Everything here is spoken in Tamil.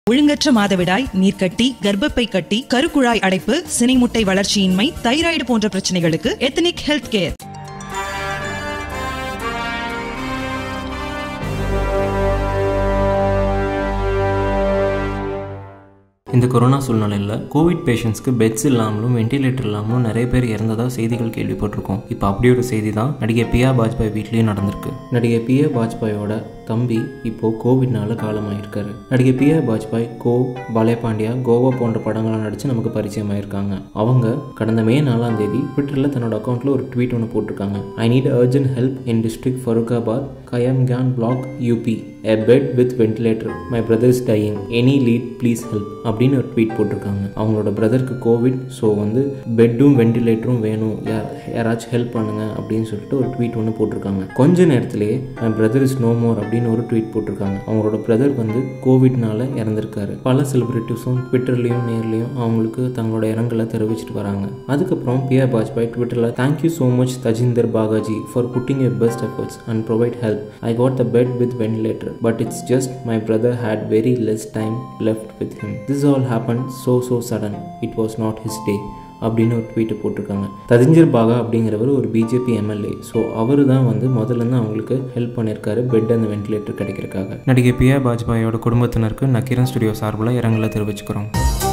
ஒழுங்கற்ற மாதவிடாய் நீர்க்கட்டி கர்ப்பப்பை கட்டி கருக்குழாய் அடைப்பு சினைமுட்டை வளர்ச்சியின்மை தைராய்டு போன்ற பிரச்சனைகளுக்கு எத்தனிக் ஹெல்த் கேர் இந்த கொரோனா சூழ்நிலையில் கோவிட் பேஷண்ட்ஸ்க்கு பெட்ஸ் இல்லாமலும் வென்டிலேட்டர் இல்லாமலும் நிறைய பேர் இறந்ததாக செய்திகள் கேள்விப்பட்டிருக்கோம் இப்போ அப்படி ஒரு செய்தி தான் நடிகை பியா பாஜ்பாய் வீட்லேயும் நடந்திருக்கு நடிகை பியா பாஜ்பாயோட தம்பி இப்போ கோவிட்னால காலமாயிருக்காரு நடிகை பியா பாஜ்பாய் கோ பாலே பாண்டியா கோவா போன்ற படங்கள்லாம் நடித்து நமக்கு பரிச்சயமாயிருக்காங்க அவங்க கடந்த மே நாலாம் தேதி ட்விட்டரில் தன்னோட அக்கௌண்ட்டில் ஒரு ட்வீட் ஒன்று போட்டிருக்காங்க I need urgent help in district Farrukhabad Kaimganj block UP a bed with ventilator my brother is dying any lead please help அப்படின்னு ஒரு ட்வீட் போட்டிருக்காங்க அவங்களோட பிரதருக்கு கோவிட் ஸோ வந்து பெட்டும் வென்டிலேட்டரும் வேணும் யார் யாராச்சும் ஹெல்ப் பண்ணுங்க அப்படின்னு சொல்லிட்டு ஒரு ட்வீட் ஒன்று போட்டிருக்காங்க கொஞ்ச நேரத்திலேயே my brother is no more அப்படின்னு ஒரு ட்வீட் போட்டிருக்காங்க அவங்களோட பிரதர் வந்து கோவிட்னால இறந்திருக்காரு பல செலிபிரிட்டிஸும் ட்விட்டர்லையும் நேர்லையும் அவங்களுக்கு தங்களோட இரங்கலை தெரிவிச்சிட்டு வராங்க அதுக்கப்புறம் பியா பாஜ்பாய் ட்விட்டரில் thank you so much Tajinder Bagga ji for putting your best efforts and provide help I got the bed with ventilator but it's just my brother had very less time left with him this all happen so so sudden it was not his day அப்படின்னு ஒரு ட்வீட்டை போட்டிருக்காங்க ததிஞ்சர் பாகா அப்படிங்கிறவர் ஒரு பிஜேபி எம்எல்ஏ ஸோ அவர் தான் வந்து முதல்ல இருந்து அவங்களுக்கு ஹெல்ப் பண்ணியிருக்காரு பெட் அந்த வென்டிலேட்டர் கிடைக்கிறதுக்காக நடிகை பியா பாஜ்பாயோட குடும்பத்தினருக்கு நக்கீரன் ஸ்டுடியோ சார்பில் இரங்கலை தெரிவிச்சுக்கிறோம்